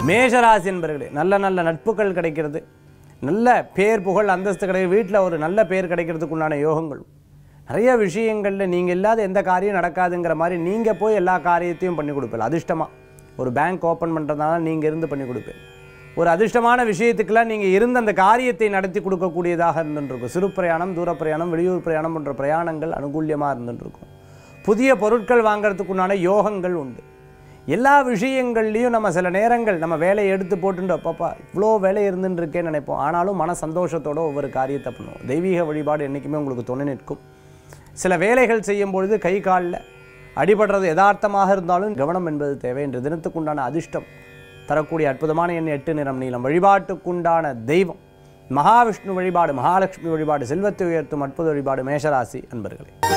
மேஷராசி என்பர்களே நல்ல நல்ல நட்புகள் கிடைக்கிறது நல்ல பேர் புகழ் அந்தஸ்து கிடைக்கிறது வீட்டில் ஒரு நல்ல பேர் கிடைக்கிறதுக்கு உண்டான யோகங்கள் நிறைய விஷயங்களில் நீங்கள் இல்லாத எந்த காரியம் நடக்காதுங்கிற மாதிரி நீங்கள் போய் எல்லா காரியத்தையும் பண்ணி கொடுப்பீங்க அதிர்ஷ்டமாக ஒரு பேங்க் ஓப்பன் பண்ணுறதுனால நீங்கள் இருந்து பண்ணி கொடுப்பீங்க ஒரு அதிர்ஷ்டமான விஷயத்துக்கெல்லாம் நீங்கள் இருந்து அந்த காரியத்தை நடத்தி கொடுக்கக்கூடியதாக இருந்துருக்கும் சிறு பிரயாணம் தூர பிரயாணம் வெளியூர் பிரயாணம் போன்ற பிரயாணங்கள் அனுகூல்யமாக இருந்துருக்கும் புதிய பொருட்கள் வாங்குறதுக்குண்டான யோகங்கள் உண்டு எல்லா விஷயங்கள்லையும் நம்ம சில நேரங்கள் நம்ம வேலையை எடுத்து போட்டுட்டு அப்பப்பா இவ்வளோ வேலை இருந்துன்னு இருக்கேன்னு நினைப்போம் ஆனாலும் மன சந்தோஷத்தோட ஒவ்வொரு காரியத்தை பண்ணுவோம் தெய்வீக வழிபாடு என்றைக்குமே உங்களுக்கு துணை நிற்கும் சில வேலைகள் செய்யும் பொழுது கை காலில் அடிபடுறது யதார்த்தமாக இருந்தாலும் கவனம் என்பது தேவை என்ற தினத்துக்குண்டான அதிர்ஷ்டம் தரக்கூடிய அற்புதமான எண் எட்டு நிறம் நீளம் வழிபாட்டுக்குண்டான தெய்வம் மகாவிஷ்ணு வழிபாடு மகாலட்சுமி வழிபாடு செல்வத்தை உயர்த்தும் அற்புத வழிபாடு மேஷராசி அன்பர்களே